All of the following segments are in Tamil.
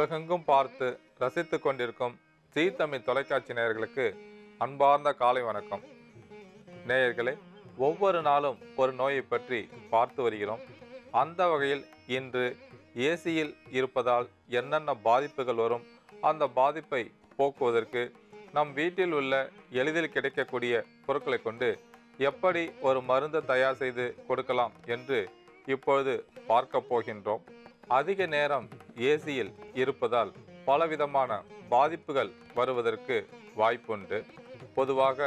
உலகெங்கும் பார்த்து ரசித்து கொண்டிருக்கும் ஜீ தமிழ் தொலைக்காட்சி நேயர்களுக்கு அன்பார்ந்த காலை வணக்கம் நேயர்களே ஒவ்வொரு நாளும் ஒரு நோயை பற்றி பார்த்து வருகிறோம் அந்த வகையில் இன்று ஏசியில் இருப்பதால் என்னென்ன பாதிப்புகள் வரும் அந்த பாதிப்பை போக்குவதற்கு நம் வீட்டில் உள்ள எளிதில் கிடைக்கக்கூடிய பொருட்களை கொண்டு எப்படி ஒரு மருந்து தயார் செய்து கொடுக்கலாம் என்று இப்பொழுது பார்க்க போகின்றோம் அதிக நேரம் ஏசியில் இருப்பதால் பலவிதமான பாதிப்புகள் வருவதற்கு வாய்ப்புண்டு பொதுவாக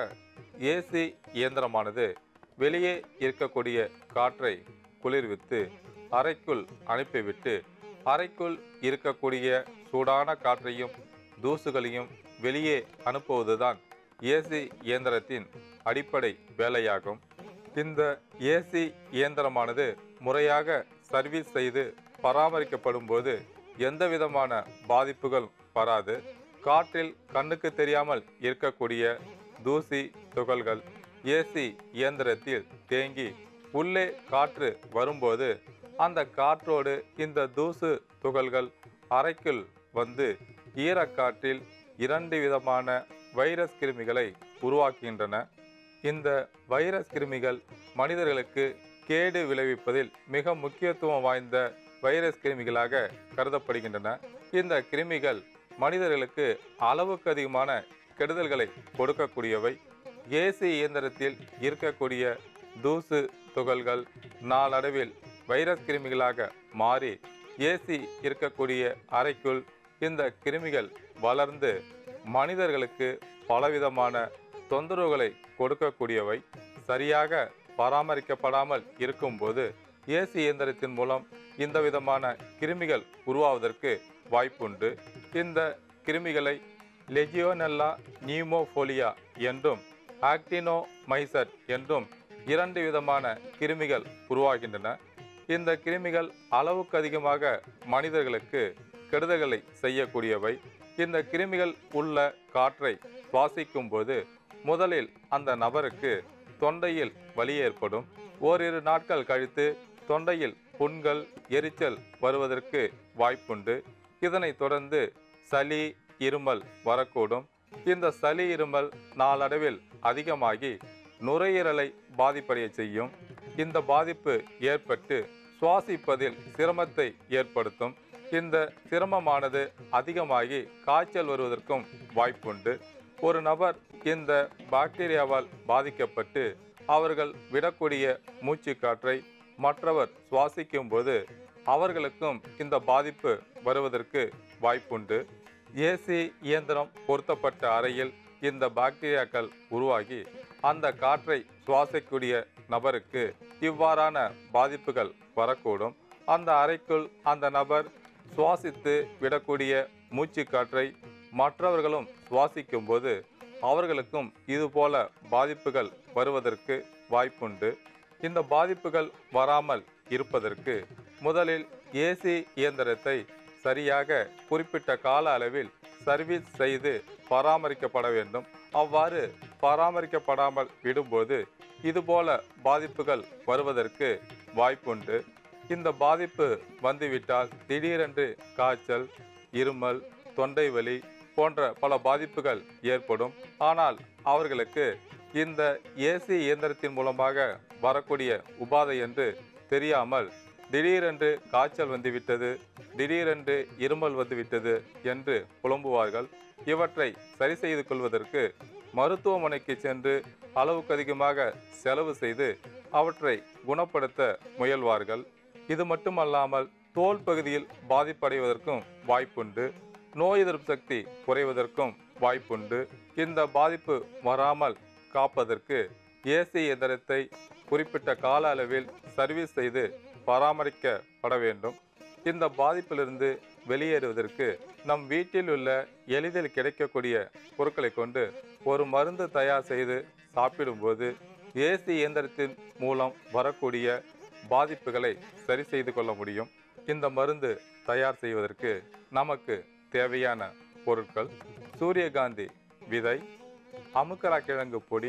ஏசி இயந்திரமானது வெளியே இருக்கக்கூடிய காற்றை குளிர்வித்து அறைக்குள் அனுப்பிவிட்டு அறைக்குள் இருக்கக்கூடிய சூடான காற்றையும் தூசுகளையும் வெளியே அனுப்புவதுதான் ஏசி இயந்திரத்தின் அடிப்படை வேலையாகும் இந்த ஏசி இயந்திரமானது முறையாக சர்வீஸ் செய்து பராமரிக்கப்படும் போது எந்த விதமான பாதிப்புகள் வராது காற்றில் கண்ணுக்கு தெரியாமல் இருக்கக்கூடிய தூசி துகள்கள் ஏசி இயந்திரத்தில் தேங்கி உள்ளே காற்று வரும்போது அந்த காற்றோடு இந்த தூசு துகள்கள் அறைக்குள் வந்து ஈரக்காற்றில் இரண்டு விதமான வைரஸ் கிருமிகளை உருவாக்குகின்றன இந்த வைரஸ் கிருமிகள் மனிதர்களுக்கு கேடு விளைவிப்பதில் மிக முக்கியத்துவம் வாய்ந்த வைரஸ் கிருமிகளாக கருதப்படுகின்றன இந்த கிருமிகள் மனிதர்களுக்கு அளவுக்கு அதிகமான கெடுதல்களை கொடுக்கக்கூடியவை ஏசி இயந்திரத்தில் இருக்கக்கூடிய தூசு துகள்கள் நாளடைவில் வைரஸ் கிருமிகளாக மாறி ஏசி இருக்கக்கூடிய அறைக்குள் இந்த கிருமிகள் வளர்ந்து மனிதர்களுக்கு பலவிதமான தொந்தரவுகளை கொடுக்கக்கூடியவை சரியாக பராமரிக்கப்படாமல் இருக்கும்போது ஏசி இயந்திரத்தின் மூலம் இந்த விதமான கிருமிகள் உருவாவதற்கு வாய்ப்புண்டு இந்த கிருமிகளை லெஜியோனெல்லா நியூமோஃபோலியா என்றும் ஆக்டினோமைசட் என்றும் இரண்டு விதமான கிருமிகள் உருவாகின்றன இந்த கிருமிகள் அளவுக்கு அதிகமாக மனிதர்களுக்கு கெடுதல்களை செய்யக்கூடியவை இந்த கிருமிகள் உள்ள காற்றை சுவாசிக்கும் போது முதலில் அந்த நபருக்கு தொண்டையில் வலி ஏற்படும் ஓரிரு நாட்கள் கழித்து தொண்டையில் புண்கள் எரிச்சல் வருவதற்கு வாய்ப்புண்டு இதனைத் தொடர்ந்து சளி இருமல் வரக்கூடும் இந்த சளி இருமல் நாளடைவில் அதிகமாகி நுரையீரலை பாதிப்படைய செய்யும் இந்த பாதிப்பு ஏற்பட்டு சுவாசிப்பதில் சிரமத்தை ஏற்படுத்தும் இந்த சிரமமானது அதிகமாகி காய்ச்சல் வருவதற்கும் வாய்ப்புண்டு ஒரு நபர் இந்த பாக்டீரியாவால் பாதிக்கப்பட்டு அவர்கள் விடக்கூடிய மூச்சுக்காற்றை மற்றவர் சுவாசிக்கும் போது அவர்களுக்கும் இந்த பாதிப்பு வருவதற்கு வாய்ப்புண்டு ஏசி இயந்திரம் பொருத்தப்பட்ட அறையில் இந்த பாக்டீரியாக்கள் உருவாகி அந்த காற்றை சுவாசிக்கூடிய நபருக்கு இவ்வாறான பாதிப்புகள் வரக்கூடும் அந்த அறைக்குள் அந்த நபர் சுவாசித்து விடக்கூடிய மூச்சுக்காற்றை மற்றவர்களும் சுவாசிக்கும் போது அவர்களுக்கும் இதுபோல பாதிப்புகள் வருவதற்கு வாய்ப்புண்டு இந்த பாதிப்புகள் வராமல் இருப்பதற்கு முதலில் ஏசி இயந்திரத்தை சரியாக குறிப்பிட்ட கால அளவில் சர்வீஸ் செய்து பராமரிக்கப்பட வேண்டும் அவ்வாறு பராமரிக்கப்படாமல் விடும்போது இதுபோல பாதிப்புகள் வருவதற்கு வாய்ப்புண்டு இந்த பாதிப்பு வந்துவிட்டால் திடீரென்று காய்ச்சல் இருமல் தொண்டை வலி போன்ற பல பாதிப்புகள் ஏற்படும் ஆனால் அவர்களுக்கு இந்த ஏசி இயந்திரத்தின் மூலமாக வரக்கூடிய உபாதை என்று தெரியாமல் திடீரென்று காய்ச்சல் வந்துவிட்டது திடீரென்று இருமல் வந்துவிட்டது என்று புலம்புவார்கள் இவற்றை சரி செய்து கொள்வதற்கு மருத்துவமனைக்கு சென்று அளவுக்கு அதிகமாக செலவு செய்து அவற்றை குணப்படுத்த முயல்வார்கள் இது மட்டுமல்லாமல் தோல் பகுதியில் பாதிப்படைவதற்கும் வாய்ப்புண்டு நோய் எதிர்ப்பு சக்தி குறைவதற்கும் வாய்ப்புண்டு இந்த பாதிப்பு வராமல் காப்பதற்கு ஏசி எந்திரத்தை குறிப்பிட்ட கால அளவில் சர்வீஸ் செய்து பராமரிக்கப்பட வேண்டும் இந்த பாதிப்பிலிருந்து வெளியேறுவதற்கு நம் வீட்டில் உள்ள எளிதில் கிடைக்கக்கூடிய பொருட்களை கொண்டு ஒரு மருந்து தயார் செய்து சாப்பிடும்போது ஏசி இயந்திரத்தின் மூலம் வரக்கூடிய பாதிப்புகளை சரி செய்து கொள்ள முடியும் இந்த மருந்து தயார் செய்வதற்கு நமக்கு தேவையான பொருட்கள் சூரியகாந்தி விதை அமுக்கரா கிழங்கு பொடி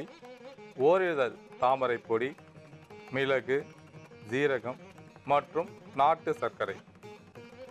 ஓரிதழ் தாமரை பொடி மிளகு ஜீரகம் மற்றும் நாட்டு சர்க்கரை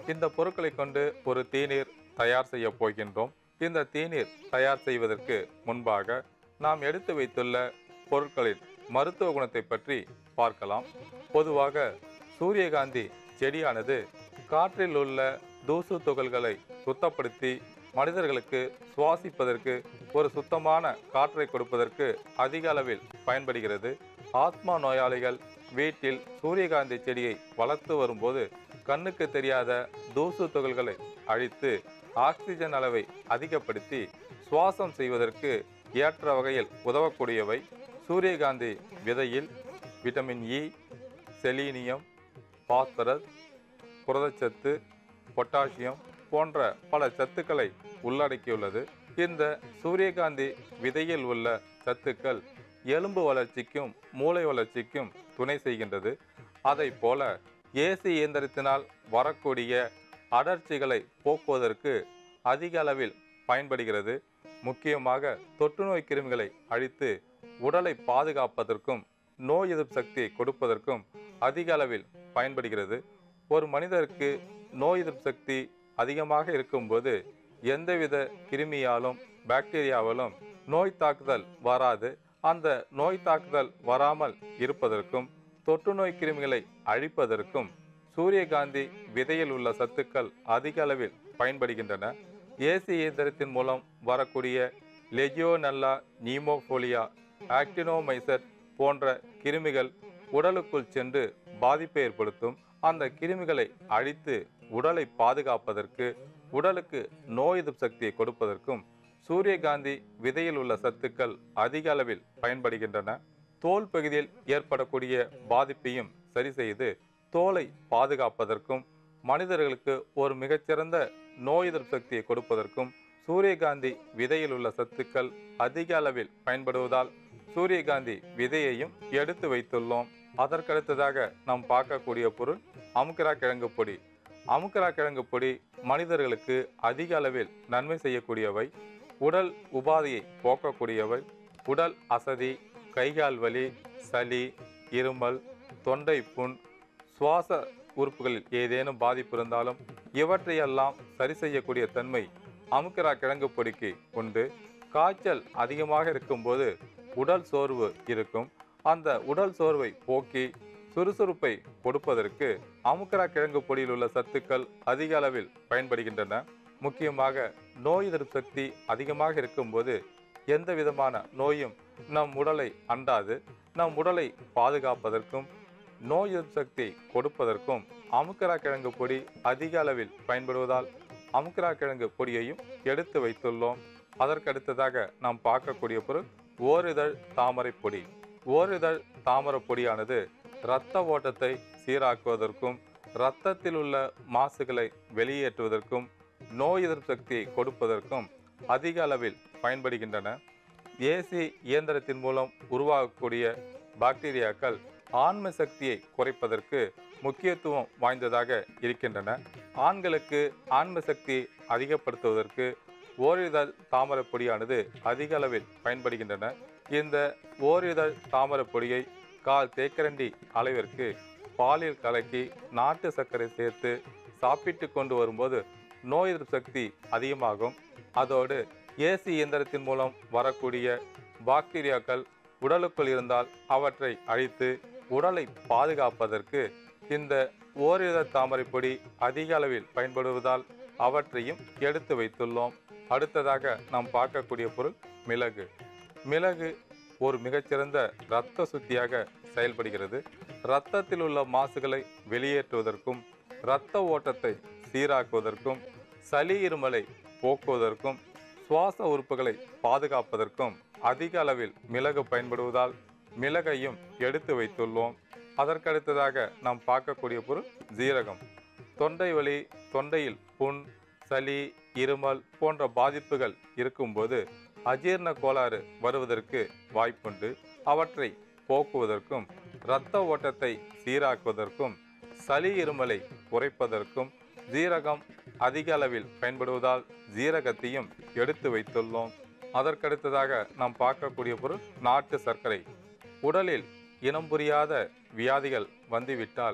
இந்த பொருட்களை கொண்டு ஒரு தீநீர் தயார் செய்ய போகின்றோம் இந்த தீநீர் தயார் செய்வதற்கு முன்பாக நாம் எடுத்து வைத்துள்ள பொருட்களின் மருத்துவ குணத்தை பற்றி பார்க்கலாம் பொதுவாக சூரியகாந்தி செடியானது காற்றில் உள்ள தூசு துகள்களை சுத்தப்படுத்தி மனிதர்களுக்கு சுவாசிப்பதற்கு ஒரு சுத்தமான காற்றை கொடுப்பதற்கு அதிக அளவில் பயன்படுகிறது ஆத்மா நோயாளிகள் வீட்டில் சூரியகாந்தி செடியை வளர்த்து வரும்போது கண்ணுக்கு தெரியாத தூசு துகள்களை அழித்து ஆக்சிஜன் அளவை அதிகப்படுத்தி சுவாசம் செய்வதற்கு ஏற்ற வகையில் உதவக்கூடியவை சூரியகாந்தி விதையில் விட்டமின் இ செலீனியம் பாஸ்பரஸ் புரதச்சத்து பொட்டாசியம் போன்ற பல சத்துக்களை உள்ளடக்கியுள்ளது இந்த சூரியகாந்தி விதையில் உள்ள சத்துக்கள் எலும்பு வளர்ச்சிக்கும் மூளை வளர்ச்சிக்கும் துணை செய்கின்றது அதை போல ஏசி இயந்திரத்தினால் வரக்கூடிய அடர்ச்சிகளை போக்குவதற்கு அதிக அளவில் பயன்படுகிறது முக்கியமாக தொற்றுநோய் கிருமிகளை அழித்து உடலை பாதுகாப்பதற்கும் நோய் எதிர்ப்பு சக்தியை கொடுப்பதற்கும் அதிக அளவில் பயன்படுகிறது ஒரு மனிதருக்கு நோய் எதிர்ப்பு சக்தி அதிகமாக இருக்கும்போது எந்தவித கிருமியாலும் பாக்டீரியாவாலும் நோய் தாக்குதல் வராது அந்த நோய் தாக்குதல் வராமல் இருப்பதற்கும் தொற்றுநோய் கிருமிகளை அழிப்பதற்கும் சூரியகாந்தி விதையில் உள்ள சத்துக்கள் அதிக அளவில் பயன்படுகின்றன ஏசி இயந்திரத்தின் மூலம் வரக்கூடிய லெஜியோனல்லா நீமோஃபோலியா ஆக்டினோமைசர் போன்ற கிருமிகள் உடலுக்குள் சென்று பாதிப்பை ஏற்படுத்தும் அந்த கிருமிகளை அழித்து உடலை பாதுகாப்பதற்கு உடலுக்கு நோய் எதிர்ப்பு சக்தியை கொடுப்பதற்கும் சூரியகாந்தி விதையில் உள்ள சத்துக்கள் அதிக அளவில் பயன்படுகின்றன தோல் பகுதியில் ஏற்படக்கூடிய பாதிப்பையும் சரி செய்து தோலை பாதுகாப்பதற்கும் மனிதர்களுக்கு ஒரு மிகச்சிறந்த நோய் எதிர்ப்பு சக்தியை கொடுப்பதற்கும் சூரியகாந்தி விதையில் உள்ள சத்துக்கள் அதிக அளவில் பயன்படுவதால் சூரியகாந்தி விதையையும் எடுத்து வைத்துள்ளோம் அதற்கடுத்ததாக நாம் பார்க்கக்கூடிய பொருள் அமுக்கரா கிழங்கு பொடி அமுக்கரா கிழங்கு பொடி மனிதர்களுக்கு அதிக அளவில் நன்மை செய்யக்கூடியவை உடல் உபாதையை போக்கக்கூடியவை உடல் அசதி கைகால் வலி சளி இருமல் தொண்டை புண் சுவாச உறுப்புகளில் ஏதேனும் பாதிப்பு இருந்தாலும் இவற்றையெல்லாம் சரி செய்யக்கூடிய தன்மை அமுக்கரா கிழங்கு பொடிக்கு உண்டு காய்ச்சல் அதிகமாக இருக்கும்போது உடல் சோர்வு இருக்கும் அந்த உடல் சோர்வை போக்கி சுறுசுறுப்பை கொடுப்பதற்கு அமுக்கரா கிழங்கு பொடியில் உள்ள சத்துக்கள் அதிக அளவில் பயன்படுகின்றன முக்கியமாக நோய் எதிர்ப்பு சக்தி அதிகமாக இருக்கும்போது எந்த விதமான நோயும் நம் உடலை அண்டாது நம் உடலை பாதுகாப்பதற்கும் நோய் எதிர்ப்பு சக்தி கொடுப்பதற்கும் அமுக்கரா கிழங்கு பொடி அதிக அளவில் பயன்படுவதால் அமுக்கரா கிழங்கு பொடியையும் எடுத்து வைத்துள்ளோம் அதற்கடுத்ததாக நாம் பார்க்கக்கூடிய பொருள் ஓரிதழ் தாமரை பொடி ஓரிதழ் தாமரை பொடியானது இரத்த ஓட்டத்தை சீராக்குவதற்கும் இரத்தத்தில் உள்ள மாசுகளை வெளியேற்றுவதற்கும் நோய் எதிர்ப்பு சக்தியை கொடுப்பதற்கும் அதிக அளவில் பயன்படுகின்றன ஏசி இயந்திரத்தின் மூலம் உருவாகக்கூடிய பாக்டீரியாக்கள் ஆன்ம சக்தியை குறைப்பதற்கு முக்கியத்துவம் வாய்ந்ததாக இருக்கின்றன ஆண்களுக்கு ஆன்ம சக்தியை அதிகப்படுத்துவதற்கு ஓரிதழ் தாமரை பொடியானது அதிக அளவில் பயன்படுகின்றன இந்த ஓரிதழ் தாமரை பொடியை கால் தேக்கரண்டி அளவிற்கு பாலில் கலக்கி நாட்டு சர்க்கரை சேர்த்து சாப்பிட்டு கொண்டு வரும்போது நோய் எதிர்ப்பு சக்தி அதிகமாகும் அதோடு ஏசி இயந்திரத்தின் மூலம் வரக்கூடிய பாக்டீரியாக்கள் உடலுக்குள் இருந்தால் அவற்றை அழித்து உடலை பாதுகாப்பதற்கு இந்த ஓரித தாமரை பொடி அதிக அளவில் பயன்படுவதால் அவற்றையும் எடுத்து வைத்துள்ளோம் அடுத்ததாக நாம் பார்க்கக்கூடிய பொருள் மிளகு மிளகு ஒரு மிகச்சிறந்த இரத்த சுத்தியாக செயல்படுகிறது இரத்தத்தில் உள்ள மாசுகளை வெளியேற்றுவதற்கும் இரத்த ஓட்டத்தை சீராக்குவதற்கும் சளி இருமலை போக்குவதற்கும் சுவாச உறுப்புகளை பாதுகாப்பதற்கும் அதிக அளவில் மிளகு பயன்படுவதால் மிளகையும் எடுத்து வைத்துள்ளோம் அதற்கடுத்ததாக நாம் பார்க்கக்கூடிய பொருள் ஜீரகம் தொண்டை வலி தொண்டையில் புண் சளி இருமல் போன்ற பாதிப்புகள் இருக்கும்போது அஜீரண கோளாறு வருவதற்கு வாய்ப்புண்டு அவற்றை போக்குவதற்கும் இரத்த ஓட்டத்தை சீராக்குவதற்கும் சளி இருமலை குறைப்பதற்கும் ஜீரகம் அதிக அளவில் பயன்படுவதால் ஜீரகத்தையும் எடுத்து வைத்துள்ளோம் அதற்கடுத்ததாக நாம் பார்க்கக்கூடிய பொருள் நாட்டு சர்க்கரை உடலில் இனம் புரியாத வியாதிகள் வந்துவிட்டால்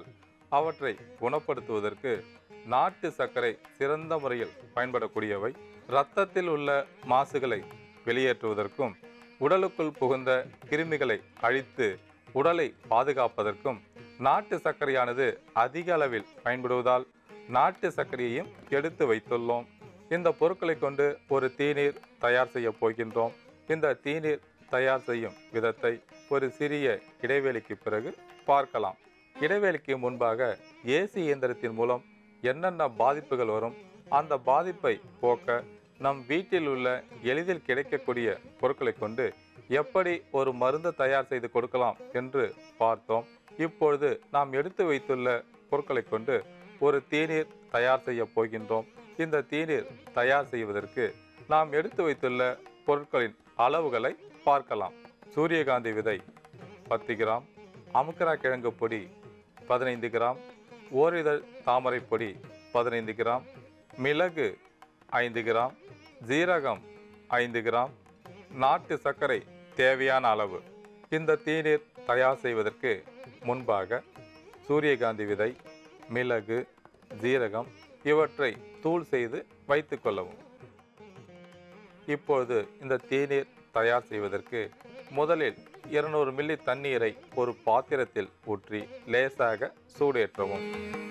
அவற்றை குணப்படுத்துவதற்கு நாட்டு சர்க்கரை சிறந்த முறையில் பயன்படக்கூடியவை இரத்தத்தில் உள்ள மாசுகளை வெளியேற்றுவதற்கும் உடலுக்குள் புகுந்த கிருமிகளை அழித்து உடலை பாதுகாப்பதற்கும் நாட்டு சர்க்கரையானது அதிக அளவில் பயன்படுவதால் நாட்டு சர்க்கரையையும் எடுத்து வைத்துள்ளோம் இந்த பொருட்களை கொண்டு ஒரு தீநீர் தயார் செய்ய போகின்றோம் இந்த தீநீர் தயார் செய்யும் விதத்தை ஒரு சிறிய இடைவேளைக்கு பிறகு பார்க்கலாம் இடைவேளைக்கு முன்பாக ஏசி இயந்திரத்தின் மூலம் என்னென்ன பாதிப்புகள் வரும் அந்த பாதிப்பை போக்க நம் வீட்டில் உள்ள எளிதில் கிடைக்கக்கூடிய பொருட்களை கொண்டு எப்படி ஒரு மருந்து தயார் செய்து கொடுக்கலாம் என்று பார்த்தோம் இப்பொழுது நாம் எடுத்து வைத்துள்ள பொருட்களை கொண்டு ஒரு தீநீர் தயார் செய்ய போகின்றோம் இந்த தீநீர் தயார் செய்வதற்கு நாம் எடுத்து வைத்துள்ள பொருட்களின் அளவுகளை பார்க்கலாம் சூரியகாந்தி விதை பத்து கிராம் அமுக்கரா கிழங்கு பொடி பதினைந்து கிராம் ஓரிதழ் தாமரை பொடி பதினைந்து கிராம் மிளகு ஐந்து கிராம் ஜீரகம் ஐந்து கிராம் நாட்டு சர்க்கரை தேவையான அளவு இந்த தீநீர் தயார் செய்வதற்கு முன்பாக சூரியகாந்தி விதை மிளகு ஜீரகம் இவற்றை தூள் செய்து வைத்துக் கொள்ளவும் இப்பொழுது இந்த தீநீர் தயார் செய்வதற்கு முதலில் இருநூறு மில்லி தண்ணீரை ஒரு பாத்திரத்தில் ஊற்றி லேசாக சூடேற்றவும்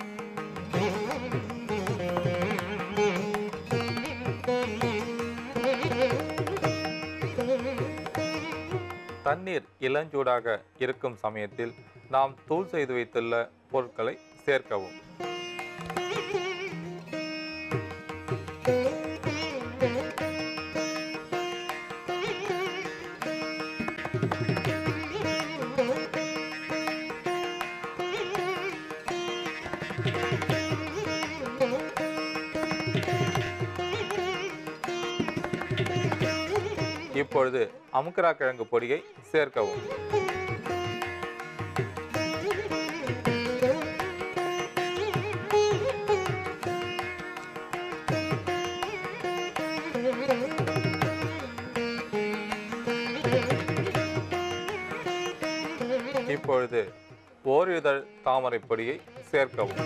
தண்ணீர் இளஞ்சூடாக இருக்கும் சமயத்தில் நாம் தூள் செய்து வைத்துள்ள பொருட்களை சேர்க்கவும் இப்பொழுது அமுக்கரா கிழங்கு பொடியை சேர்க்கவும் இப்பொழுது ஓரிதழ் தாமரை பொடியை சேர்க்கவும்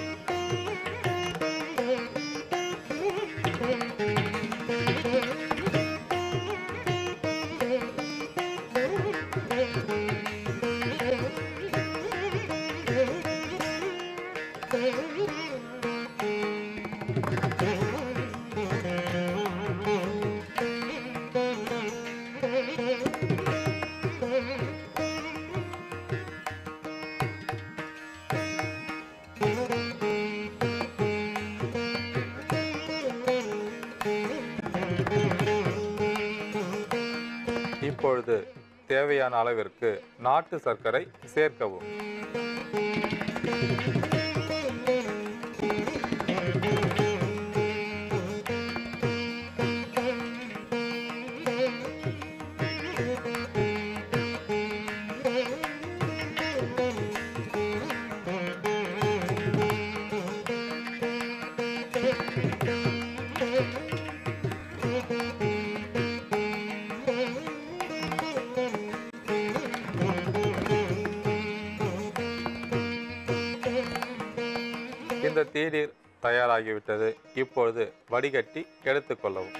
இப்பொழுது தேவையான அளவிற்கு நாட்டு சர்க்கரை சேர்க்கவும் இந்த தீநீர் தயாராகிவிட்டது இப்பொழுது வடிகட்டி எடுத்துக்கொள்ளவும்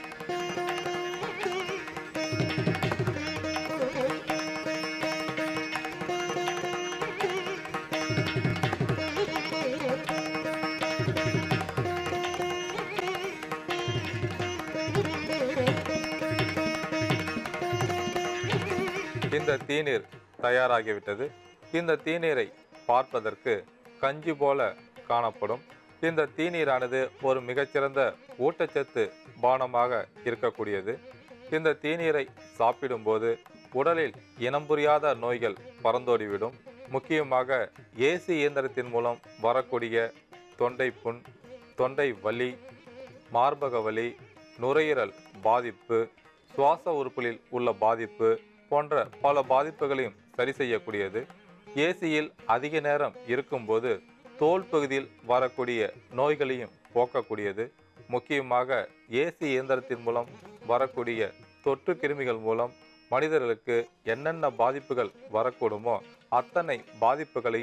இந்த தீநீர் தயாராகிவிட்டது இந்த தீநீரை பார்ப்பதற்கு கஞ்சி போல காணப்படும் இந்த தீநீரானது ஒரு மிகச்சிறந்த ஊட்டச்சத்து பானமாக இருக்கக்கூடியது இந்த தீநீரை சாப்பிடும்போது உடலில் இனம் புரியாத நோய்கள் பறந்தோடிவிடும் முக்கியமாக ஏசி இயந்திரத்தின் மூலம் வரக்கூடிய தொண்டை புண் தொண்டை வலி மார்பக வலி நுரையீரல் பாதிப்பு சுவாச உறுப்புகளில் உள்ள பாதிப்பு போன்ற பல பாதிப்புகளையும் சரி செய்யக்கூடியது ஏசியில் அதிக நேரம் இருக்கும்போது தோல் பகுதியில் வரக்கூடிய நோய்களையும் போக்கக்கூடியது முக்கியமாக ஏசி இயந்திரத்தின் மூலம் வரக்கூடிய தொற்று கிருமிகள் மூலம் மனிதர்களுக்கு என்னென்ன பாதிப்புகள் வரக்கூடுமோ அத்தனை பாதிப்புகளையும்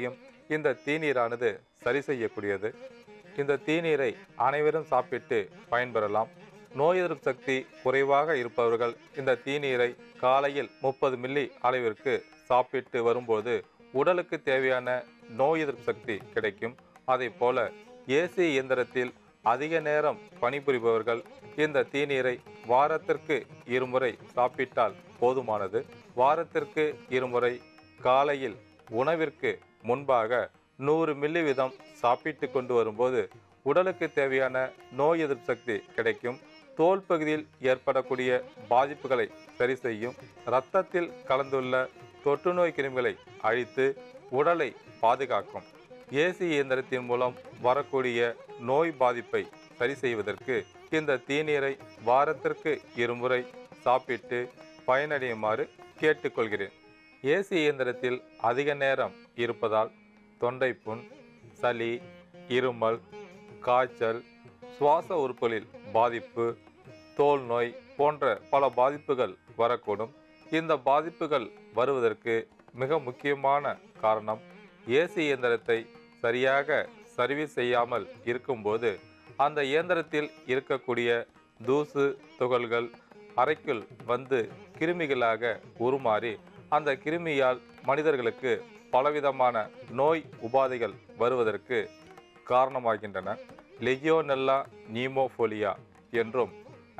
இந்த தீநீரானது சரி செய்யக்கூடியது இந்த தீநீரை அனைவரும் சாப்பிட்டு பயன்பெறலாம் நோய் எதிர்ப்பு சக்தி குறைவாக இருப்பவர்கள் இந்த தீநீரை காலையில் முப்பது மில்லி அளவிற்கு சாப்பிட்டு வரும்போது உடலுக்கு தேவையான நோய் எதிர்ப்பு சக்தி கிடைக்கும் அதை போல ஏசி இயந்திரத்தில் அதிக நேரம் பணிபுரிபவர்கள் இந்த தீநீரை வாரத்திற்கு இருமுறை சாப்பிட்டால் போதுமானது வாரத்திற்கு இருமுறை காலையில் உணவிற்கு முன்பாக நூறு மில்லி வீதம் சாப்பிட்டு கொண்டு வரும்போது உடலுக்கு தேவையான நோய் எதிர்ப்பு சக்தி கிடைக்கும் தோல் பகுதியில் ஏற்படக்கூடிய பாதிப்புகளை சரி செய்யும் இரத்தத்தில் கலந்துள்ள தொற்று நோய் கிருமிகளை அழித்து உடலை பாதுகாக்கும் ஏசி இயந்திரத்தின் மூலம் வரக்கூடிய நோய் பாதிப்பை சரி செய்வதற்கு இந்த தீநீரை வாரத்திற்கு இருமுறை சாப்பிட்டு பயனடையுமாறு கேட்டுக்கொள்கிறேன் ஏசி இயந்திரத்தில் அதிக நேரம் இருப்பதால் தொண்டைப்புண் சளி இருமல் காய்ச்சல் சுவாச உறுப்புகளில் பாதிப்பு தோல் நோய் போன்ற பல பாதிப்புகள் வரக்கூடும் இந்த பாதிப்புகள் வருவதற்கு மிக முக்கியமான காரணம் ஏசி இயந்திரத்தை சரியாக சர்வீஸ் செய்யாமல் இருக்கும்போது அந்த இயந்திரத்தில் இருக்கக்கூடிய தூசு துகள்கள் அறைக்குள் வந்து கிருமிகளாக உருமாறி அந்த கிருமியால் மனிதர்களுக்கு பலவிதமான நோய் உபாதைகள் வருவதற்கு காரணமாகின்றன லெகியோனெல்லா நீமோஃபோலியா என்றும்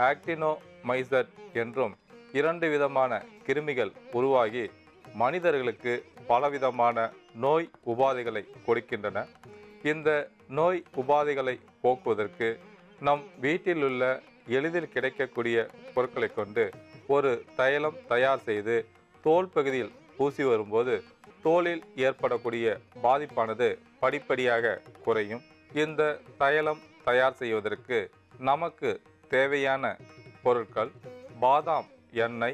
ஆக்டினோமைசட் என்றும் இரண்டு விதமான கிருமிகள் உருவாகி மனிதர்களுக்கு பலவிதமான நோய் உபாதைகளை கொடுக்கின்றன இந்த நோய் உபாதைகளை போக்குவதற்கு நம் வீட்டில் உள்ள எளிதில் கிடைக்கக்கூடிய பொருட்களை கொண்டு ஒரு தைலம் தயார் செய்து தோல் பகுதியில் பூசி வரும்போது தோலில் ஏற்படக்கூடிய பாதிப்பானது படிப்படியாக குறையும் இந்த தைலம் தயார் செய்வதற்கு நமக்கு தேவையான பொருட்கள் பாதாம் எண்ணெய்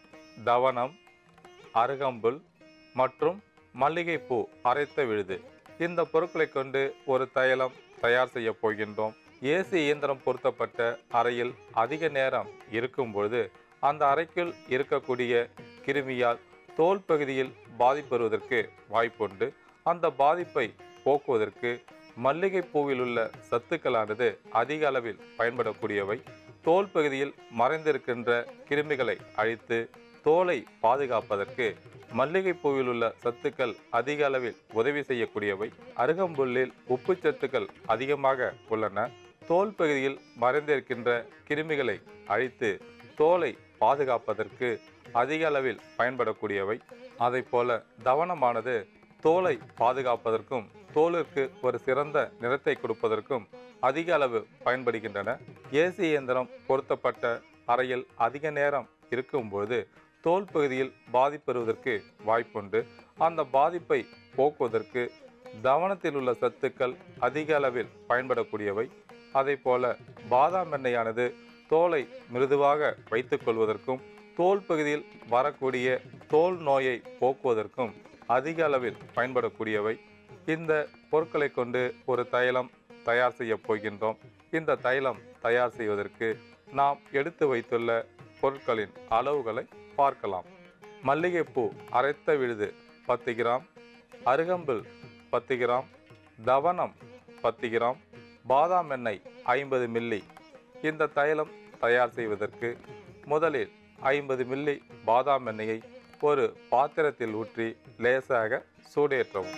தவனம் அருகம்புல் மற்றும் மல்லிகைப்பூ அரைத்த விழுது இந்த பொருட்களை கொண்டு ஒரு தைலம் தயார் செய்ய போகின்றோம் ஏசி இயந்திரம் பொருத்தப்பட்ட அறையில் அதிக நேரம் இருக்கும் பொழுது அந்த அறைக்குள் இருக்கக்கூடிய கிருமியால் தோல் பகுதியில் பாதிப்பு வருவதற்கு வாய்ப்புண்டு அந்த பாதிப்பை போக்குவதற்கு மல்லிகை பூவில் உள்ள சத்துக்களானது அதிக அளவில் பயன்படக்கூடியவை தோல் பகுதியில் மறைந்திருக்கின்ற கிருமிகளை அழித்து தோலை பாதுகாப்பதற்கு மல்லிகை பூவில் உள்ள சத்துக்கள் அதிக அளவில் உதவி செய்யக்கூடியவை அருகம்புல்லில் உப்பு சத்துக்கள் அதிகமாக உள்ளன தோல் பகுதியில் மறைந்திருக்கின்ற கிருமிகளை அழித்து தோலை பாதுகாப்பதற்கு அதிக அளவில் பயன்படக்கூடியவை அதை போல தவனமானது தோலை பாதுகாப்பதற்கும் தோலுக்கு ஒரு சிறந்த நிறத்தை கொடுப்பதற்கும் அதிக அளவு பயன்படுகின்றன ஏசி இயந்திரம் பொருத்தப்பட்ட அறையில் அதிக நேரம் இருக்கும்போது தோல் பகுதியில் பாதிப்பு வருவதற்கு வாய்ப்புண்டு அந்த பாதிப்பை போக்குவதற்கு தவனத்தில் உள்ள சத்துக்கள் அதிக அளவில் பயன்படக்கூடியவை அதை போல பாதாம் எண்ணெயானது தோலை மிருதுவாக வைத்துக் கொள்வதற்கும் தோல் பகுதியில் வரக்கூடிய தோல் நோயை போக்குவதற்கும் அதிக அளவில் பயன்படக்கூடியவை இந்த பொருட்களை கொண்டு ஒரு தைலம் தயார் செய்ய போகின்றோம் இந்த தைலம் தயார் செய்வதற்கு நாம் எடுத்து வைத்துள்ள பொருட்களின் அளவுகளை பார்க்கலாம் மல்லிகைப்பூ அரைத்த விழுது பத்து கிராம் அருகம்புல் பத்து கிராம் தவனம் பத்து கிராம் பாதாம் எண்ணெய் ஐம்பது மில்லி இந்த தைலம் தயார் செய்வதற்கு முதலில் ஐம்பது மில்லி பாதாம் எண்ணெயை ஒரு பாத்திரத்தில் ஊற்றி லேசாக சூடேற்றவும்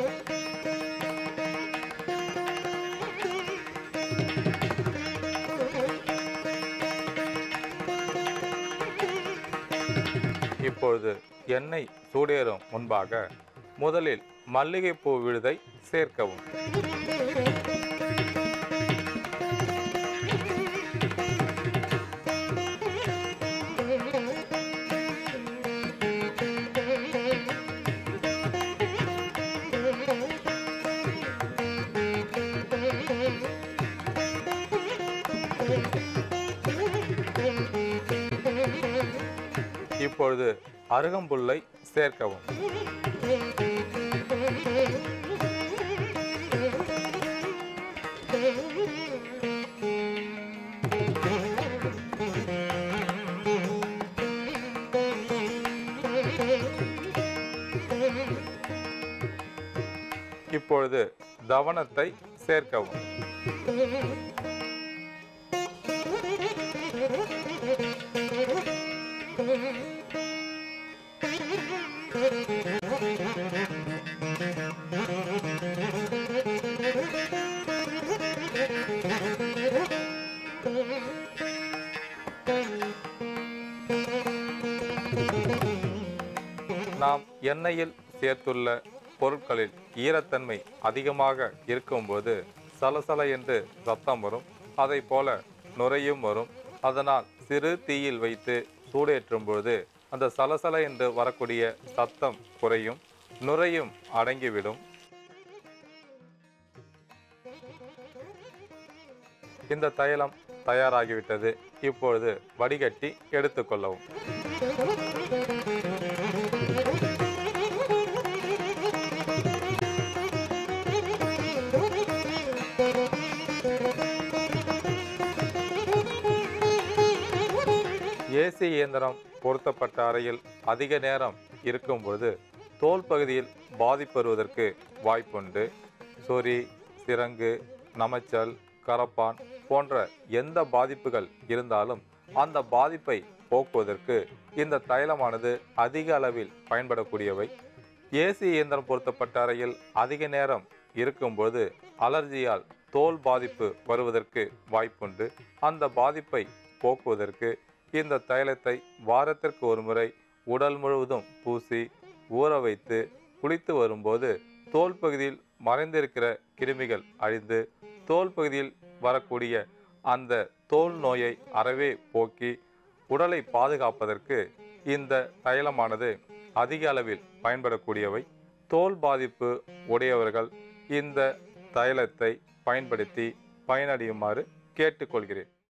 இப்பொழுது எண்ணெய் சூடேறும் முன்பாக முதலில் மல்லிகைப்பூ விழுதை சேர்க்கவும் இப்பொழுது அருகம்புல்லை சேர்க்கவும் இப்பொழுது தவனத்தை சேர்க்கவும் நாம் எண்ணெயில் சேர்த்துள்ள பொருட்களில் ஈரத்தன்மை அதிகமாக இருக்கும்போது சலசல என்று சத்தம் வரும் அதை போல நுரையும் வரும் அதனால் சிறு தீயில் வைத்து சூடேற்றும் பொழுது அந்த சலசல என்று வரக்கூடிய சத்தம் குறையும் நுரையும் அடங்கிவிடும் இந்த தைலம் தயாராகிவிட்டது இப்பொழுது வடிகட்டி எடுத்துக்கொள்ளவும் ஏசி இயந்திரம் பொருத்தப்பட்ட அறையில் அதிக நேரம் இருக்கும்பொழுது தோல் பகுதியில் பாதிப்பு வருவதற்கு வாய்ப்புண்டு சொறி சிரங்கு நமைச்சல் கரப்பான் போன்ற எந்த பாதிப்புகள் இருந்தாலும் அந்த பாதிப்பை போக்குவதற்கு இந்த தைலமானது அதிக அளவில் பயன்படக்கூடியவை ஏசி இயந்திரம் பொருத்தப்பட்ட அறையில் அதிக நேரம் இருக்கும்போது அலர்ஜியால் தோல் பாதிப்பு வருவதற்கு வாய்ப்புண்டு அந்த பாதிப்பை போக்குவதற்கு இந்த தைலத்தை வாரத்திற்கு ஒரு முறை உடல் முழுவதும் பூசி ஊற வைத்து குளித்து வரும்போது தோல் பகுதியில் மறைந்திருக்கிற கிருமிகள் அழிந்து தோல் பகுதியில் வரக்கூடிய அந்த தோல் நோயை அறவே போக்கி உடலை பாதுகாப்பதற்கு இந்த தைலமானது அதிக அளவில் பயன்படக்கூடியவை தோல் பாதிப்பு உடையவர்கள் இந்த தைலத்தை பயன்படுத்தி பயனடையுமாறு கேட்டுக்கொள்கிறேன்